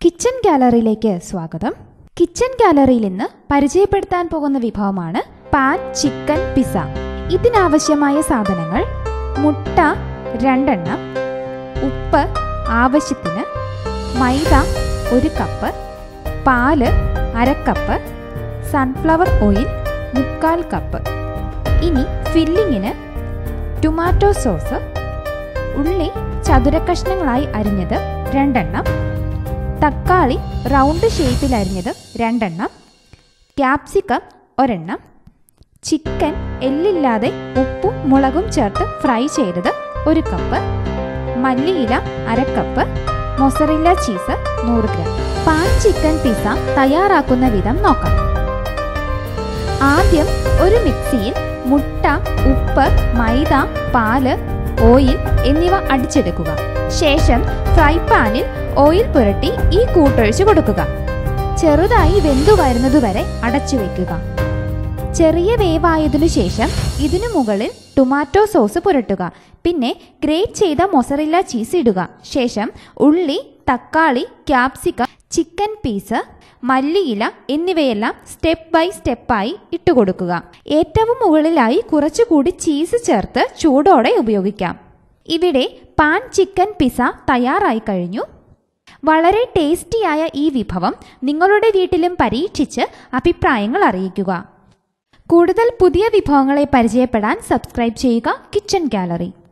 kitchen ഗാലറിയിലേക്ക് സ്വാഗതം kitchen ഗാലറിയിൽ ഇന്ന് പരിചയപ്പെടുത്താൻ പോകുന്ന വിഭവമാണ് പാൻ ചിക്കൻ പിസ ഇതിനാവശ്യമായ സാധനങ്ങൾ മുട്ട രണ്ടെണ്ണം ഉപ്പ് ആവശ്യത്തിന് മൈദ ഒരു കപ്പ് പാല് അരക്കപ്പ് സൺഫ്ലവർ ഓയിൽ മുക്കാൽ കപ്പ് ഇനി ഫില്ലിങ്ങിന് ടൊമാറ്റോ സോസ് ഉള്ളി ചതുരക്കഷ്ണങ്ങളായി അരിഞ്ഞത് രണ്ടെണ്ണം തക്കാളി റൗണ്ട് ഷേപ്പിൽ അരിഞ്ഞത് രണ്ടെണ്ണം ക്യാപ്സിക്കം ഒരെണ്ണം ചിക്കൻ എല്ലില്ലാതെ ഉപ്പും മുളകും ചേർത്ത് ഫ്രൈ ചെയ്തത് ഒരു കപ്പ് മല്ലിയില അരക്കപ്പ് മൊസറില്ല ചീസ് നൂറ് ഗ്രാം പാൻ ചിക്കൻ പിസ്സ തയ്യാറാക്കുന്ന വിധം നോക്കാം ആദ്യം ഒരു മിക്സിയിൽ മുട്ട ഉപ്പ് മൈദ പാല് ഓയിൽ എന്നിവ അടിച്ചെടുക്കുക ശേഷം ഫ്രൈ പാനിൽ ഓയിൽ പുരട്ടി ഈ കൂട്ടൊഴിച്ചു കൊടുക്കുക ചെറുതായി വെന്തു വരുന്നതുവരെ അടച്ചു വെക്കുക ചെറിയ വേവായതിനു ശേഷം ഇതിനു മുകളിൽ ടൊമാറ്റോ സോസ് പുരട്ടുക പിന്നെ ഗ്രേറ്റ് ചെയ്ത മൊസറില്ല ചീസ് ഇടുക ശേഷം ഉള്ളി തക്കാളി ക്യാപ്സിക്കം ചിക്കൻ പീസ് മല്ലിയില എന്നിവയെല്ലാം സ്റ്റെപ്പ് ബൈ സ്റ്റെപ്പായി ഇട്ടുകൊടുക്കുക ഏറ്റവും മുകളിലായി കുറച്ചുകൂടി ചീസ് ചേർത്ത് ചൂടോടെ ഉപയോഗിക്കാം ഇവിടെ പാൻ ചിക്കൻ പിസ തയ്യാറായി കഴിഞ്ഞു വളരെ ടേസ്റ്റിയായ ഈ വിഭവം നിങ്ങളുടെ വീട്ടിലും പരീക്ഷിച്ച് അഭിപ്രായങ്ങൾ അറിയിക്കുക കൂടുതൽ പുതിയ വിഭവങ്ങളെ പരിചയപ്പെടാൻ സബ്സ്ക്രൈബ് ചെയ്യുക കിച്ചൺ ഗാലറി